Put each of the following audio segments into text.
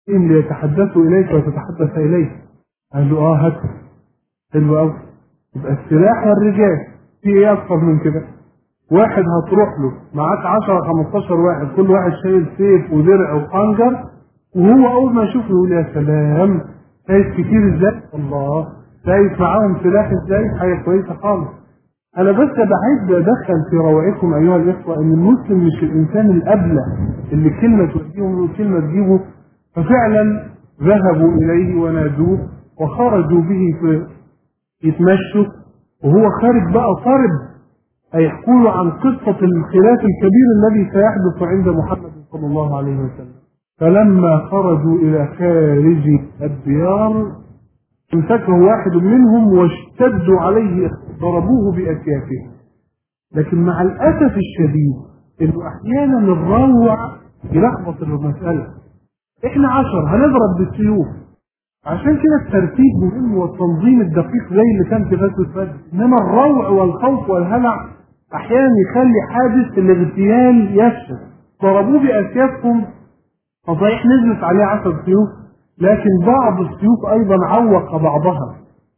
إن ليتحدثوا إليك وتتحدث إليه قال له آه هات حلو أوي يبقى السلاح والرجال في إيه أكثر من كده واحد هتروح له معاك 10 15 واحد كل واحد شايل سيف ودرع وخنجر وهو أول ما يشوفه يقول يا سلام شايف كتير إزاي الله شايف معاهم سلاح إزاي حاجة كويسة خالص أنا بس عايز أدخل في روعكم أيها الإخوة إن المسلم مش الإنسان الأبلة اللي كلمة توديهم وكلمة تجيبه ففعلا ذهبوا إليه ونادوه وخرجوا به في يتمشوا وهو خارج بقى طرب هيحكوا له عن قصة الخلاف الكبير الذي سيحدث عند محمد صلى الله عليه وسلم فلما خرجوا إلى خارج الديار امسكه واحد منهم واشتدوا عليه ضربوه بأسيافه لكن مع الأسف الشديد انه احيانا الروع يلخبط المسألة احنا عشر هنضرب بالسيوف عشان كده الترتيب مهم والتنظيم الدقيق زي اللي كان في غزوة بدر انما الروع والخوف والهلع احيانا يخلي حادث الاغتيال يفشل ضربوه باسيافهم فصحيح نزلت عليه عشر سيوف لكن بعض السيوف ايضا عوق بعضها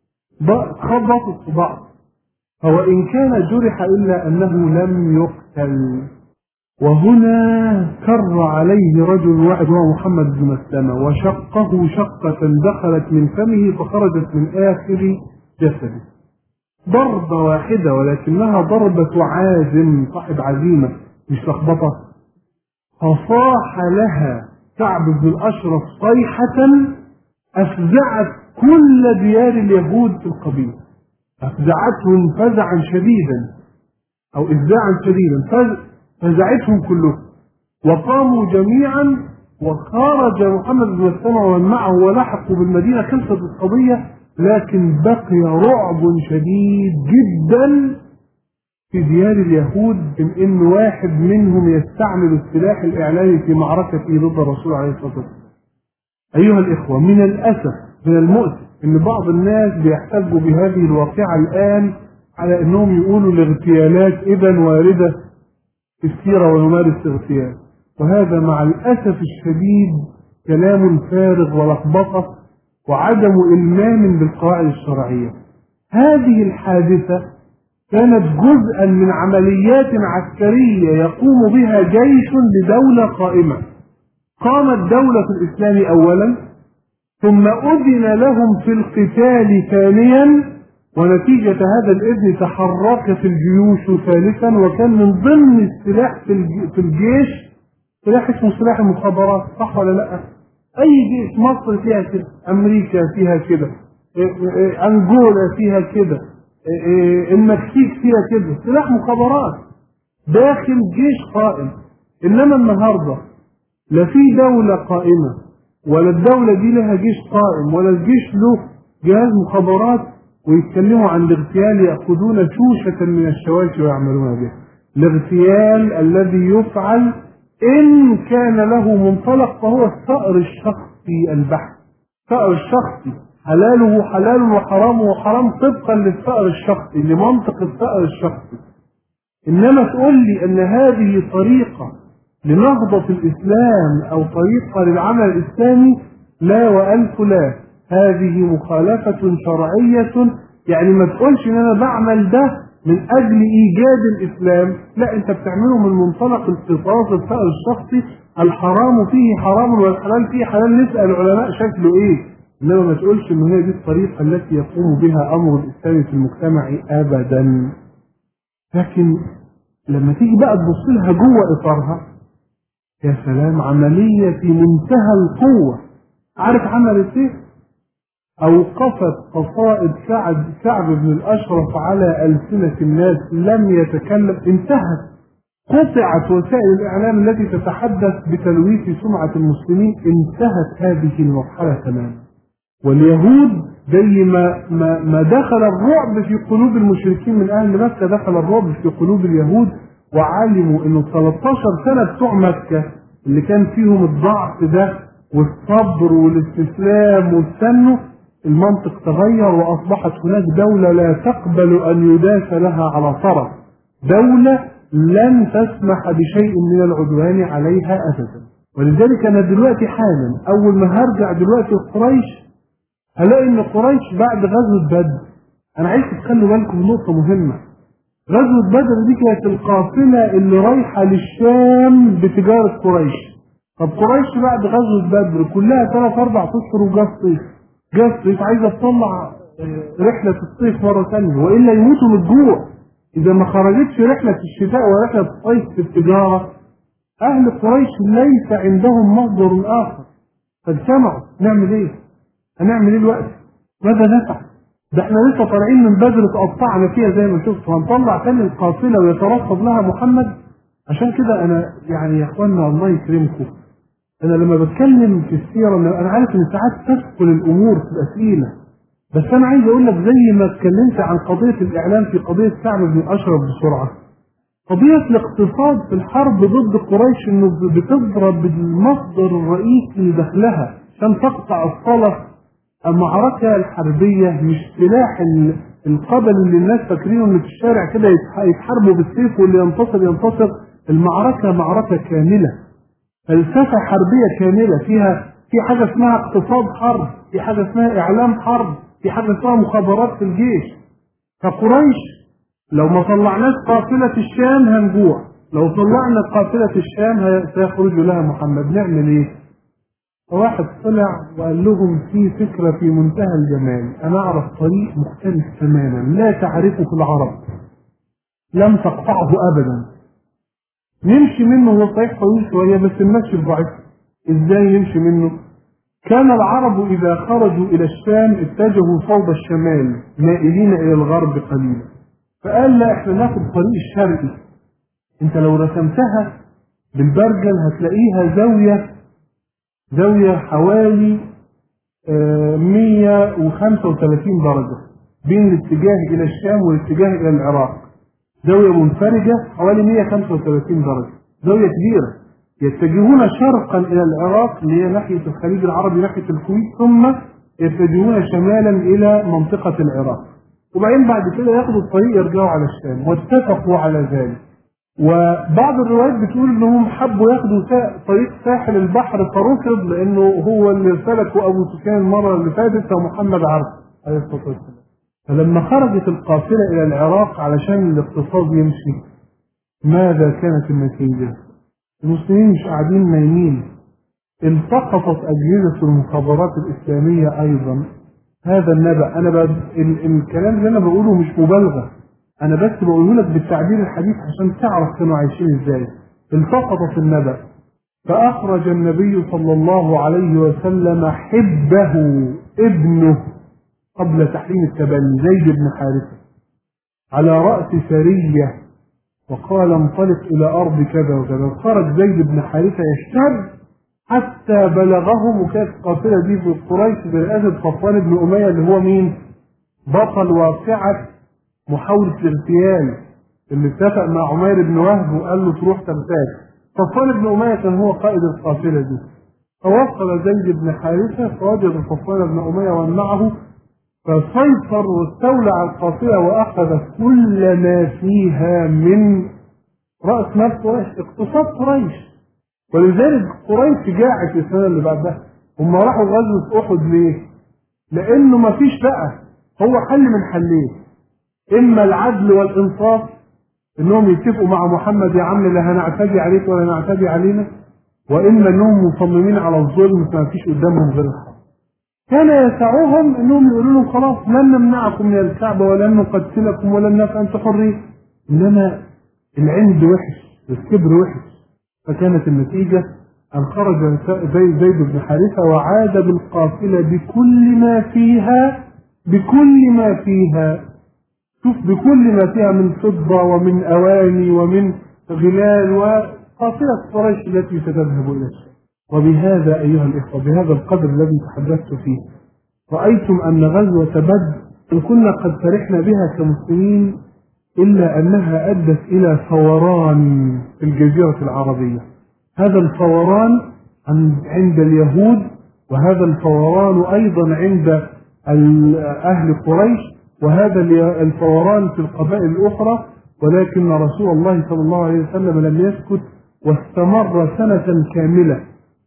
خبطت في بعض فوإن كان جرح إلا أنه لم يقتل وهنا كر عليه رجل واحد وهو محمد بن مسلمة وشقه شقة دخلت من فمه فخرجت من آخر جسده ضربة واحدة ولكنها ضربة عازم صاحب عزيمة مش لخبطة فصاح لها كعب بن الأشرف صيحة أفزعت كل ديار اليهود في القبيلة أفزعتهم فزعا شديدا أو إفزاعا شديدا فزعتهم كلهم وقاموا جميعا وخرج محمد بن مسلمة ومن معه ولحقوا بالمدينة خلصت القضية لكن بقي رعب شديد جدا في ديار اليهود من ان واحد منهم يستعمل السلاح الاعلامي في معركته ضد الرسول عليه الصلاه والسلام. ايها الاخوه من الاسف من المؤسف ان بعض الناس بيحتجوا بهذه الواقعه الان على انهم يقولوا الاغتيالات اذا وارده في السيره ونمارس اغتيال وهذا مع الاسف الشديد كلام فارغ ولخبطه وعدم المام بالقواعد الشرعيه. هذه الحادثه كانت جزءا من عمليات عسكريه يقوم بها جيش لدوله قائمه. قامت دوله الاسلام اولا ثم أذن لهم في القتال ثانيا ونتيجة هذا الإذن تحركت الجيوش ثالثا وكان من ضمن السلاح في الجيش سلاح اسمه سلاح المخابرات صح ولا لا؟ أي جيش مصر فيها كده أمريكا فيها كده أنجولا فيها كده المكسيك فيها كده سلاح مخابرات داخل جيش قائم إنما النهارده لا في دولة قائمة ولا الدولة دي لها جيش قائم ولا الجيش له جهاز مخابرات ويتكلموا عن الاغتيال يأخذون شوشة من الشواشي ويعملون بها الاغتيال الذي يفعل إن كان له منطلق فهو الثأر الشخصي البحث الثأر الشخصي حلاله حلال وحرامه حرام طبقا للثأر الشخصي لمنطق الثأر الشخصي إنما تقول لي أن هذه طريقة لنهضة الإسلام أو طريقة للعمل الإسلامي لا وألف لا هذه مخالفة شرعية يعني ما تقولش إن أنا بعمل ده من أجل إيجاد الإسلام لا أنت بتعمله من منطلق القصاص الفقر الشخصي الحرام فيه حرام والحلال فيه حلال نسأل العلماء شكله إيه إنما ما تقولش إن هي دي الطريقة التي يقوم بها أمر الإسلام في المجتمع أبدا لكن لما تيجي بقى تبص لها جوه إطارها يا سلام عملية في منتهى القوة عارف عملت ايه؟ أوقفت قصائد سعد سعد بن الأشرف على ألسنة الناس لم يتكلم انتهت قطعت وسائل الإعلام التي تتحدث بتلويث سمعة المسلمين انتهت هذه المرحلة تماما واليهود زي ما ما ما دخل الرعب في قلوب المشركين من أهل مكة دخل الرعب في قلوب اليهود وعلموا انه 13 سنة بتوع مكة اللي كان فيهم الضعف ده والصبر والاستسلام والسنه المنطق تغير واصبحت هناك دولة لا تقبل ان يداس لها على طرف دولة لن تسمح بشيء من العدوان عليها ابدا ولذلك انا دلوقتي حالا اول ما هرجع دلوقتي لقريش هلاقي ان قريش بعد غزوه بدر انا عايز تخلوا بالكم من نقطه مهمه غزوه بدر دي كانت القافله اللي رايحه للشام بتجاره قريش طب قريش بعد غزوه بدر كلها ثلاث اربع اشهر وجا الصيف جا الصيف عايزه تطلع رحله الصيف مره ثانيه والا يموتوا من الجوع اذا ما خرجتش رحله الشتاء ورحله الصيف في التجاره اهل قريش ليس عندهم مصدر اخر فاجتمعوا نعمل ايه هنعمل ايه الوقت ماذا نفعل ده احنا لسه طالعين من بدر اتقطعنا فيها زي ما شفتوا هنطلع تاني القافله ويترصد لها محمد عشان كده انا يعني يا اخوانا الله يكرمكم انا لما بتكلم في السيره انا عارف ان ساعات تثقل الامور تبقى ثقيله بس انا عايز اقول لك زي ما اتكلمت عن قضيه الاعلام في قضيه سعد بن اشرف بسرعه قضيه الاقتصاد في الحرب ضد قريش انه بتضرب المصدر الرئيسي لدخلها عشان تقطع الصلاه المعركه الحربيه مش سلاح القبل اللي الناس فاكرينه ان في الشارع كده يتحاربوا بالسيف واللي ينتصر ينتصر المعركه معركه كامله فلسفه حربيه كامله فيها في حاجه اسمها اقتصاد حرب في حاجه اسمها اعلام حرب في حاجه اسمها مخابرات في الجيش فقريش لو ما طلعناش قافله الشام هنجوع لو طلعنا قافله الشام سيخرج لها محمد نعمل ايه فواحد طلع وقال لهم في فكرة في منتهى الجمال أنا أعرف طريق مختلف تماما لا تعرفه العرب لم تقطعه أبدا نمشي منه هو صحيح طويل شوية بس المشي ضعيف إزاي نمشي منه كان العرب إذا خرجوا إلى الشام اتجهوا صوب الشمال مائلين إلى الغرب قليلا فقال لا إحنا ناخد الطريق الشرقي أنت لو رسمتها بالبرجل هتلاقيها زاوية زاوية حوالي آه 135 درجة بين الاتجاه إلى الشام والاتجاه إلى العراق زاوية منفرجة حوالي 135 درجة زاوية كبيرة يتجهون شرقا إلى العراق اللي هي ناحية الخليج العربي ناحية الكويت ثم يتجهون شمالا إلى منطقة العراق وبعدين بعد كده ياخدوا الطريق يرجعوا على الشام واتفقوا على ذلك وبعض الروايات بتقول انهم حبوا ياخدوا طريق ساحل البحر فرفض لانه هو اللي سلكه ابو سفيان المره اللي فاتت فمحمد عرف عليه الصلاه والسلام فلما خرجت القافله الى العراق علشان الاقتصاد يمشي ماذا كانت النتيجه؟ المسلمين مش قاعدين نايمين التقطت اجهزه المخابرات الاسلاميه ايضا هذا النبأ انا بقى الكلام اللي انا بقوله مش مبالغه انا بس بقوله لك بالتعبير الحديث عشان تعرف كانوا عايشين ازاي التقط النبأ فأخرج النبي صلى الله عليه وسلم حبه ابنه قبل تحريم التبني زيد بن حارثة على رأس سرية وقال انطلق إلى أرض كذا وكذا خرج زيد بن حارثة يشتد حتى بلغهم وكانت القافلة دي في قريش برئاسة صفوان بن أمية اللي هو مين؟ بطل واقعة محاولة الاغتيال اللي اتفق مع عمير بن وهب وقال له تروح تغتال صفوان بن أمية كان هو قائد القافلة دي فوصل زيد بن حارثة فوجد صفوان بن أمية ومعه فسيطر واستولى على القافلة وأخذ كل ما فيها من رأس مال قريش اقتصاد قريش ولذلك قريش جاعت السنة اللي بعدها هم راحوا غزوة أحد ليه؟ لأنه ما فيش بقى هو حل من حلين إما العدل والإنصاف إنهم يتفقوا مع محمد يا عم لا هنعتدي عليك ولا نعتدي علينا وإما إنهم مصممين على الظلم فما فيش قدامهم غير الحق كان يسعهم إنهم يقولوا لهم خلاص لن نمنعكم من الكعبة ولن نقتلكم ولن نفعل أنت حرية إنما العند وحش والكبر وحش فكانت النتيجة أن خرج زي زيد بن حارثة وعاد بالقافلة بكل ما فيها بكل ما فيها شوف بكل ما فيها من فضة ومن أواني ومن غلال وقافلة قريش التي ستذهب إلى الشام وبهذا أيها الإخوة بهذا القدر الذي تحدثت فيه رأيتم أن غزوة بدر إن كنا قد فرحنا بها كمسلمين إلا أنها أدت إلى فوران في الجزيرة العربية هذا الفوران عند اليهود وهذا الفوران أيضا عند أهل قريش وهذا الفوران في القبائل الأخرى ولكن رسول الله صلى الله عليه وسلم لم يسكت واستمر سنة كاملة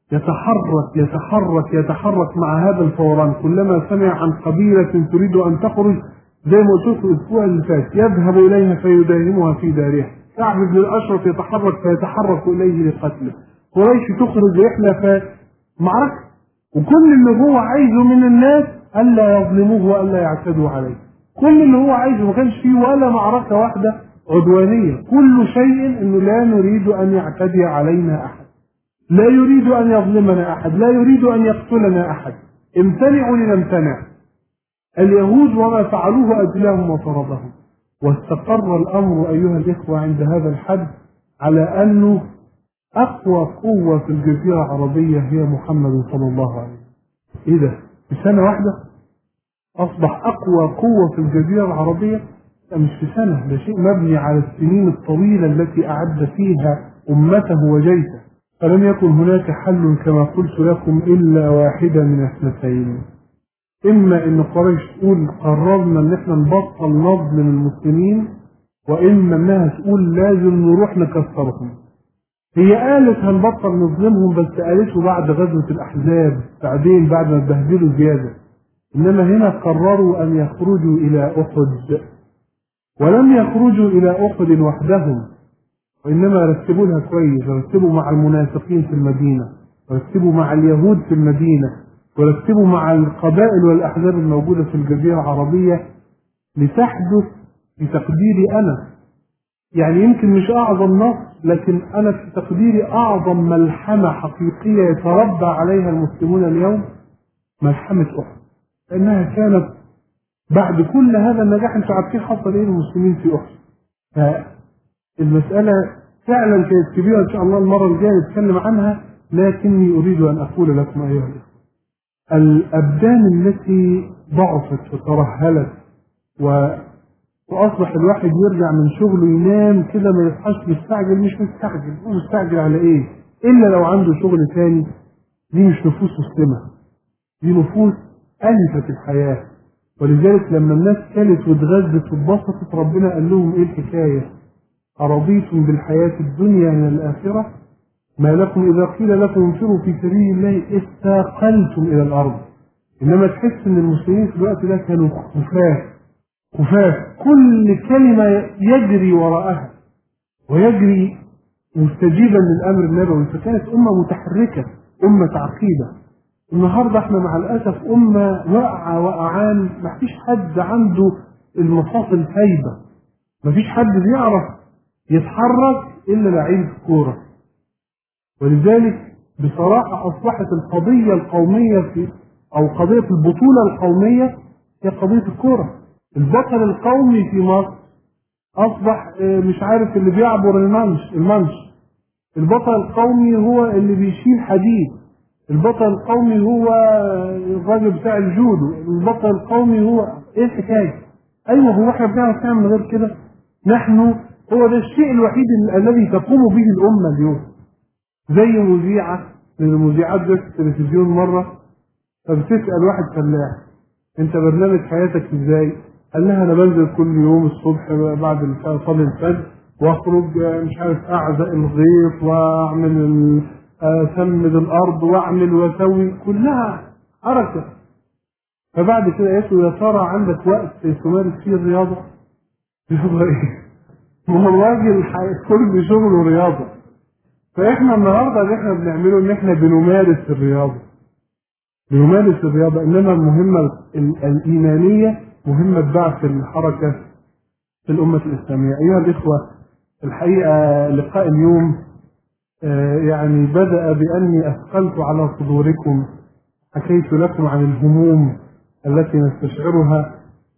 يتحرك يتحرك يتحرك مع هذا الفوران كلما سمع عن قبيلة تريد أن تخرج زي ما قلت لكم الأسبوع اللي فات يذهب إليها فيداهمها في دارها كعب بن الأشرف يتحرك فيتحرك إليه لقتله قريش تخرج رحلة في معركة وكل اللي هو عايزه من الناس ألا يظلموه وألا يعتدوا عليه كل اللي هو عايزه ما كانش فيه ولا معركة واحدة عدوانية كل شيء انه لا نريد ان يعتدي علينا احد لا يريد ان يظلمنا احد لا يريد ان يقتلنا احد امتنعوا لنمتنع اليهود وما فعلوه اجلاهم وطردهم واستقر الامر ايها الاخوه عند هذا الحد على انه اقوى قوه في الجزيره العربيه هي محمد صلى الله عليه وسلم ايه ده في سنه واحده اصبح اقوى قوه في الجزيره العربيه مش في سنة ده شيء مبني على السنين الطويلة التي أعد فيها أمته وجيشه فلم يكن هناك حل كما قلت لكم إلا واحدة من اثنتين إما إن قريش تقول قررنا إن إحنا نبطل نظلم المسلمين وإما إنها تقول لازم نروح نكسرهم هي قالت هنبطل نظلمهم بس قالته بعد غزوة الأحزاب بعدين بعد ما اتبهدلوا زيادة إنما هنا قرروا أن يخرجوا إلى أحد ولم يخرجوا إلى أحد وحدهم وإنما رتبوا لها كويس رتبوا مع المنافقين في المدينة ورتبوا مع اليهود في المدينة ورتبوا مع القبائل والأحزاب الموجودة في الجزيرة العربية لتحدث بتقديري أنا يعني يمكن مش أعظم نصر لكن أنا في تقديري أعظم ملحمة حقيقية يتربى عليها المسلمون اليوم ملحمة أحد لأنها كانت بعد كل هذا النجاح انتوا عارفين حصل ايه للمسلمين في احد فالمسألة فعلا كانت كبيرة ان شاء الله المرة الجاية نتكلم عنها لكني اريد ان اقول لكم ايها الاخوة الابدان التي ضعفت وترهلت و... واصبح الواحد يرجع من شغله ينام كده ما يصحاش مستعجل مش مستعجل هو مستعجل على ايه الا لو عنده شغل ثاني دي مش نفوس مسلمة دي نفوس ألفت الحياة ولذلك لما الناس كلت واتغذت واتبسطت ربنا قال لهم ايه الحكايه؟ أرضيتم بالحياة الدنيا من الآخرة؟ ما لكم إذا قيل لكم انفروا في سبيل الله استاقلتم إلى الأرض. إنما تحس إن المسلمين في الوقت ده كانوا خفاف خفاف كل كلمة يجري وراءها ويجري مستجيبا للأمر النبوي فكانت أمة متحركة أمة عقيدة النهاردة احنا مع الأسف أمة واقعة وقعان مفيش حد عنده المفاصل هايبة مفيش حد بيعرف يتحرك إلا لعيب كورة ولذلك بصراحة أصبحت القضية القومية في أو قضية البطولة القومية هي قضية الكورة البطل القومي في مصر أصبح مش عارف اللي بيعبر المنش المنش البطل القومي هو اللي بيشيل حديد البطل القومي هو الراجل بتاع الجودو البطل القومي هو ايه الحكايه ايوه هو احنا بنعرف نعمل غير كده نحن هو ده الشيء الوحيد الذي تقوم به الامه اليوم زي مذيعه من المذيعات جت في التلفزيون مره فبتسال واحد فلاح انت برنامج حياتك ازاي؟ قال لها انا بنزل كل يوم الصبح بعد صلاه الفجر واخرج مش عارف اعزق الغيط واعمل اسمد الارض واعمل واسوي كلها حركه فبعد كده قالت له يا ترى عندك وقت تمارس فيه الرياضه؟ رياضه ايه؟ ما هو الراجل كل شغله رياضه فاحنا النهارده اللي احنا بنعمله ان احنا بنمارس الرياضه بنمارس الرياضه انما المهمه الايمانيه مهمه بعث الحركه في الامه الاسلاميه ايها الاخوه الحقيقه لقاء اليوم يعني بدأ بأني أثقلت على صدوركم حكيت لكم عن الهموم التي نستشعرها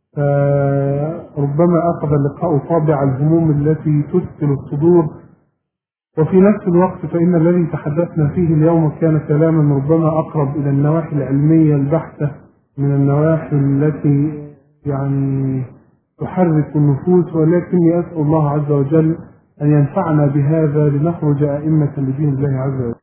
فربما أخذ اللقاء طابع الهموم التي تثقل الصدور وفي نفس الوقت فإن الذي تحدثنا فيه اليوم كان كلاما ربما أقرب إلى النواحي العلمية البحتة من النواحي التي يعني تحرك النفوس ولكني أسأل الله عز وجل أن ينفعنا بهذا لنخرج أئمة لدين الله عز وجل